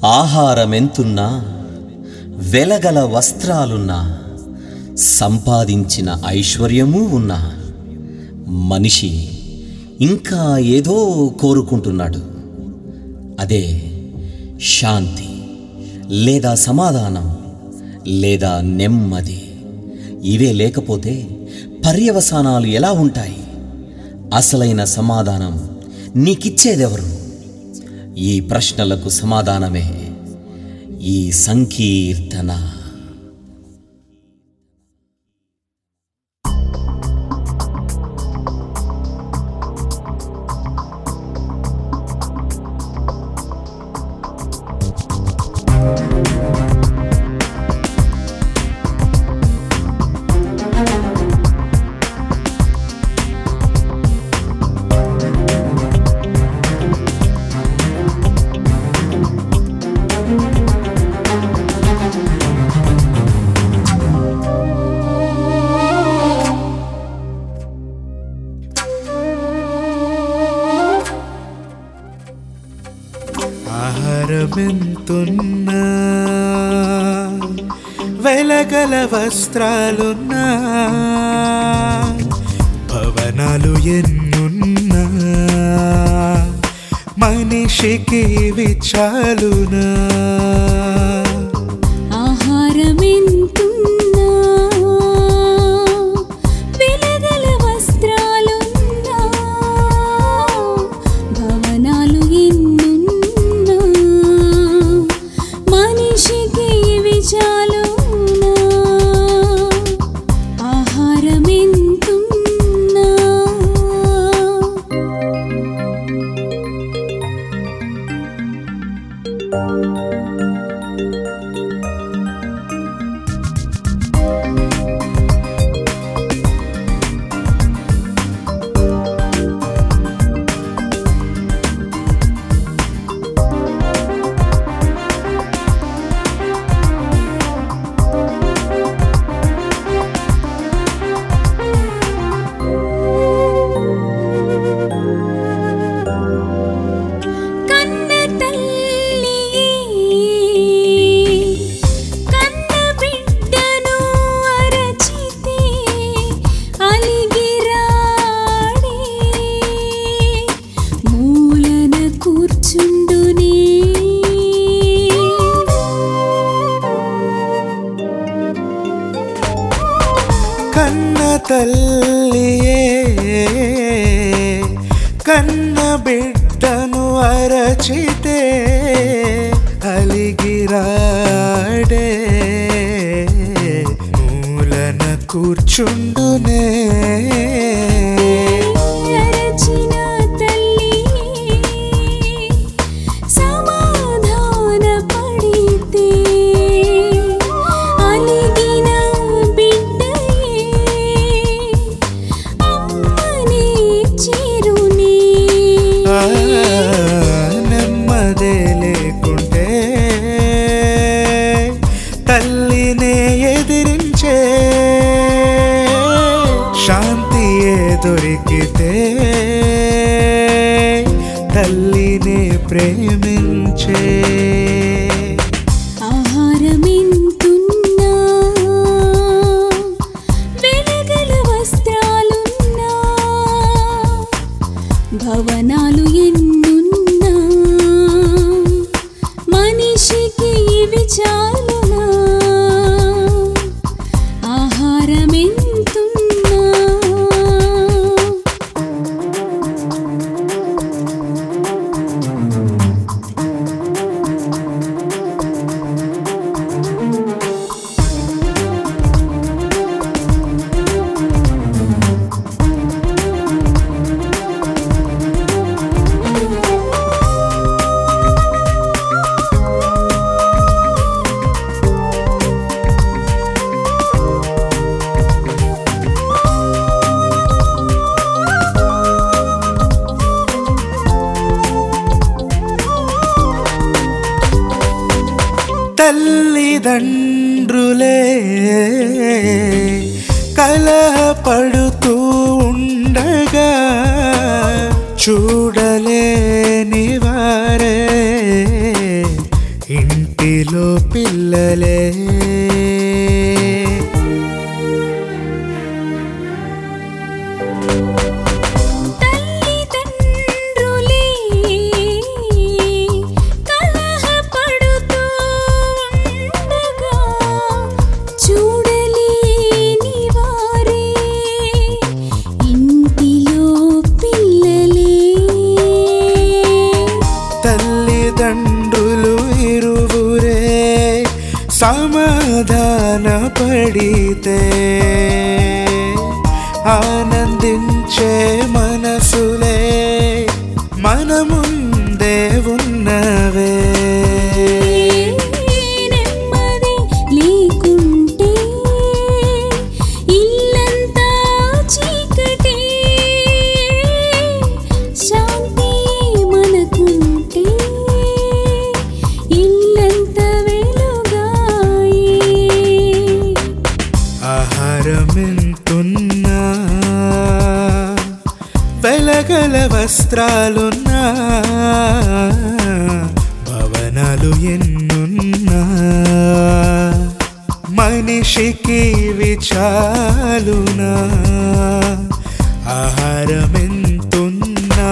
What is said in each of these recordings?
ఆహారమెంతున్నా వెలగల వస్త్రాలున్నా సంపాదించిన ఐశ్వర్యమూ ఉన్నా మనిషి ఇంకా ఏదో కోరుకుంటున్నాడు అదే శాంతి లేదా సమాధానం లేదా నెమ్మది ఇవే లేకపోతే పర్యవసానాలు ఎలా ఉంటాయి అసలైన సమాధానం నీకిచ్చేదెవరు ఈ ప్రశ్నలకు సమాధానమే ఈ సంకీర్తన ఆహారమెంతున్నా వెలగల వస్త్రాలున్నా భవనాలు ఎన్నున్నా మనిషికి విచాలునా ఆహారమెంతున్నా వెలగల వస్త్రాలున్నా భవనాలు ఎన్నున్నా మనిషికి ఇవి చాలునా ఆహారమెంతున్నా కన్న తల్లి కన్న బిడ్డను అరచితే అలిగిరాడే మూలన కూర్చుండునే కన్న తల్లియే కన్న బిడ్డను అరచితే అలిగిరాడే మూలన కూర్చుండునే అరచిన తల్లి సమాధాన పడితే అలిగిన బిడ్డయే అమ్మని చేరునే ఆ, నెమ్మదే లేకుంటే తల్లినే ఎదిరించే శాంతియే దొరికితే తల్లినే ప్రేమించే ఆహారమెంతున్నా వెలగల వస్త్రాలున్నా భవనాలు ఎన్నున్నా మనిషికి ఇవి చాలునా ఆహారమెంతున్నా తల్లిదండ్రులే కలహపడుతూ ఉండగా చూడలేని వారే ఇంటిలో పిల్లలే తల్లిదండ్రులే కలహపడుతూ ఉండగా చూడలేని వారే ఇంటిలో పిల్లలే తల్లిదండ్రులు ఇరువురే సమాధాన పడితే ఆనందించే మనసులే మన ముందే ఉన్నవే నెమ్మది లేకుంటే ఇల్లంతా చీకటే శాంతి మనకుంటే ఇల్లంత వెలుగాయే ఆహారమెంతున్నా వెలగల వస్త్రాలున్నా భవనాలు ఎన్నున్నా మనిషికి విచాలునా ఆహారమెంతున్నా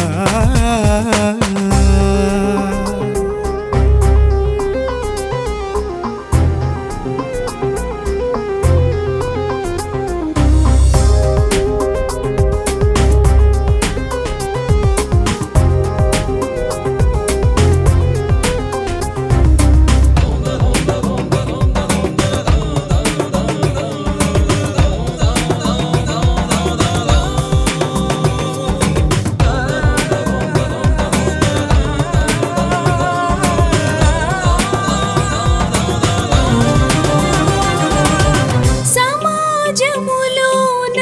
సమాజములోన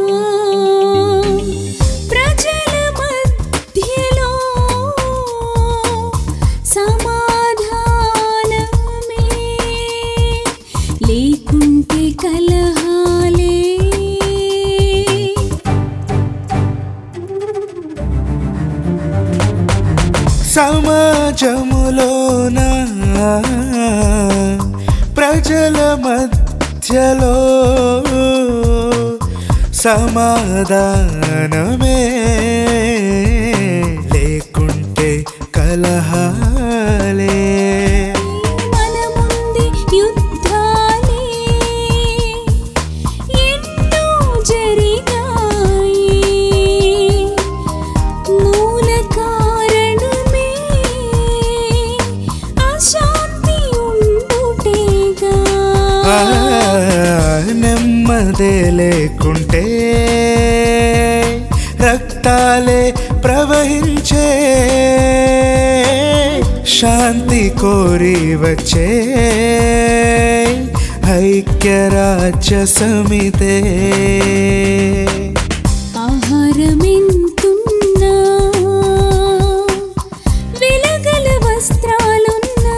ప్రజల మధ్యలో సమాధానమే లేకుంటే కలహాలే సమాజములోన ప్రజల మధ్యలో సమాధానమే లేకుంటే కలహాలే మన ముందే యుద్ధాలే ఎన్నో జరిగాయి మూల కారణమే అశాంతి ఉండుటేగా ఆ, నెమ్మదే లేకుంటే రక్తాలే ప్రవహించే శాంతి కోరి వచ్చే ఐక్యరాజ్య సమితే ఆహారమెంతున్నా వెలగల వస్త్రాలున్నా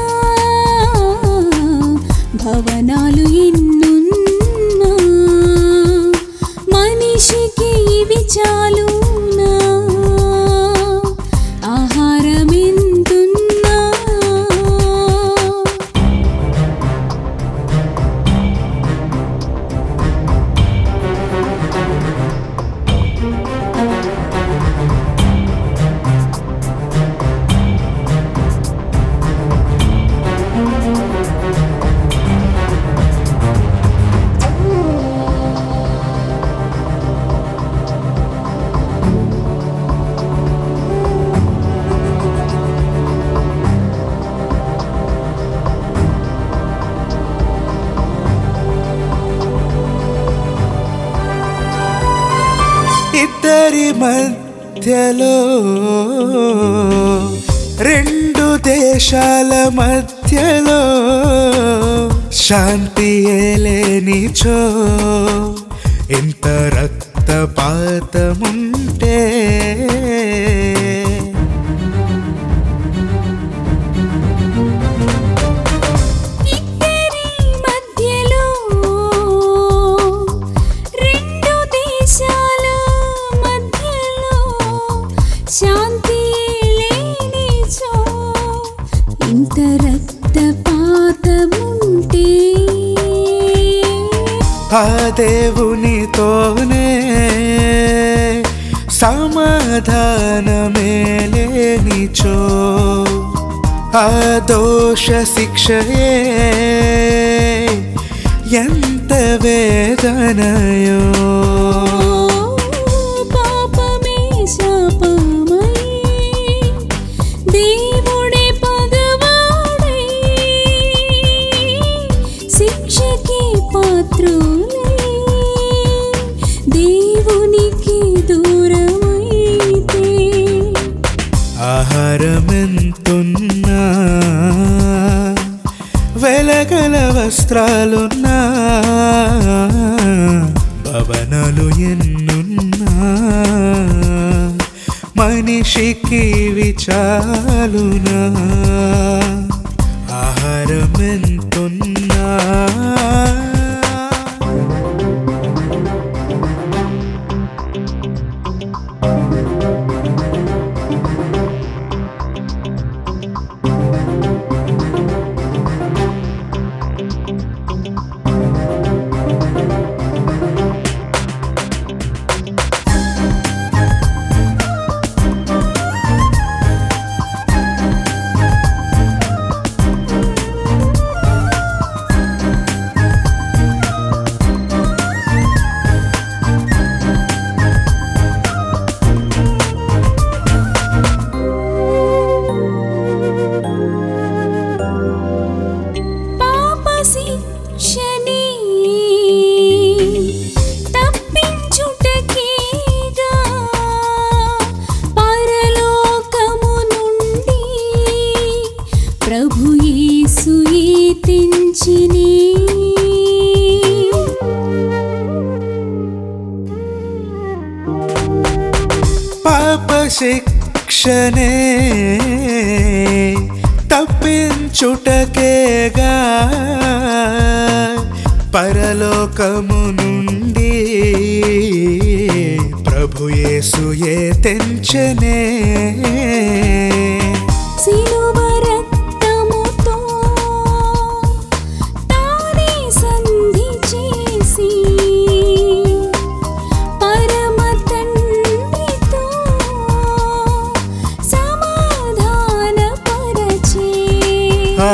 భవనాలు ఎన్నున్నా మనిషికి ఇవి చాలునా ఆహారమెంతున్నా ఇద్దరి మధ్యలో రెండు దేశాల మధ్యలో శాంతి లేనిచో ఎంత రక్తపాతముంటే ఇద్దరి మధ్యలో రెండు దేశాల మధ్యలో శాంతి లేనిచో ఇంత రక్తపాతముంటే ఆ దేవునితోనే సమాధానమేలేనిచో ఆ దోష శిక్షయే ఎంత వేదనయో పాపమే శాపమై దేవుడే పగవాడై శిక్షకి పాత్రులై దేవునికి దూరమైతే ఆహారమెంతున్నా వెలగల వస్త్రాలున్నా భవనాలు ఎన్నున్నా మనిషికి విచాలునా ఆహారమెంతున్నా పాప శిక్షని తప్పించుటకేగా పరలోకము నుండి ప్రభు యేసు ఈ తెంచిని పాప శిక్షనే తప్పించుటకేగా పరలోకము నుండి ప్రభు యేసుయే తెంచనే సిలువ రక్తముతో తానే సంధి చేసి పరమ తండ్రితో సమాధానపరచే ఆ,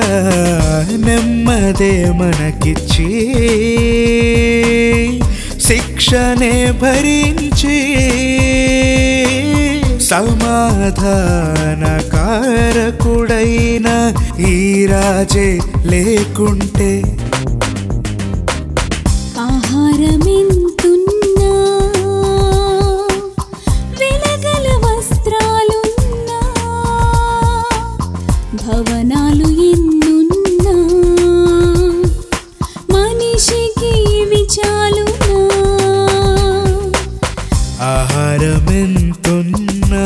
నెమ్మదే మనకిచ్చి శిక్షనే భరించి సమాధానకారకుడైన ఈ రాజే లేకుంటే ఆహారమెంతున్నా వెలగల వస్త్రాలున్నా భవనాలు ఎన్నున్నా మనిషికి విచాలునా ఆహారమెంతున్నా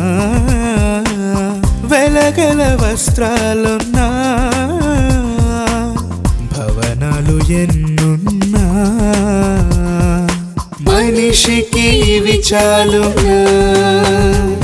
వెలగల వస్త్రాలున్నా భవనాలు ఎన్నున్నా మనిషికి విచాలునా